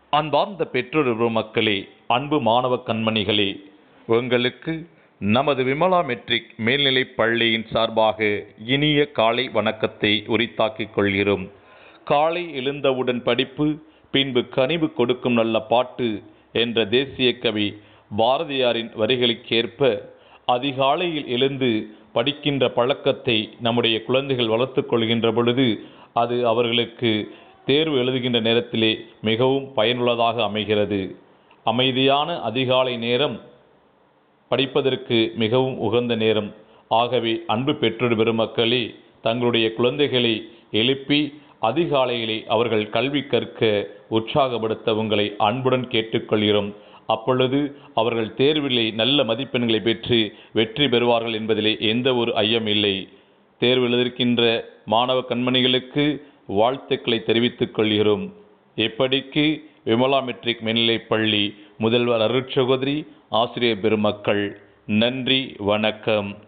அன்பார்ந்த பெற்றோர் மக்களே அன்பு மாணவ கண்மணிகளே உங்களுக்கு நமது விமலா மெட்ரிக் மேல்நிலைப் பள்ளியின் சார்பாக இனிய காலை வணக்கத்தை உரித்தாக்கிக் கொள்கிறோம் காலை எழுந்தவுடன் படிப்பு பின்பு கனிவு கொடுக்கும் நல்ல பாட்டு என்ற தேசிய கவி பாரதியாரின் வரிகளுக்கேற்ப அதிகாலையில் எழுந்து படிக்கின்ற பழக்கத்தை நம்முடைய குழந்தைகள் வளர்த்துக் கொள்கின்ற பொழுது அது அவர்களுக்கு தேர்வு எழுதுகின்ற நேரத்திலே மிகவும் பயனுள்ளதாக அமைகிறது அமைதியான அதிகாலை நேரம் படிப்பதற்கு மிகவும் உகந்த நேரம் ஆகவே அன்பு பெற்றோர் பெருமக்களே தங்களுடைய குழந்தைகளை எழுப்பி அதிகாலையிலே அவர்கள் கல்வி கற்க உற்சாகப்படுத்த உங்களை அன்புடன் கேட்டுக்கொள்கிறோம் அப்பொழுது அவர்கள் தேர்விலே நல்ல மதிப்பெண்களை பெற்று வெற்றி பெறுவார்கள் என்பதிலே எந்த ஒரு ஐயம் இல்லை தேர்வு எழுதிருக்கின்ற மாணவ கண்மணிகளுக்கு வாழ்த்துக்களை தெரிவித்துக் கொள்கிறோம் எப்படிக்கு விமலா மெட்ரிக் மேல்நிலைப் பள்ளி முதல்வர் அருட்சகோதரி ஆசிரியர் பெருமக்கள் நன்றி வணக்கம்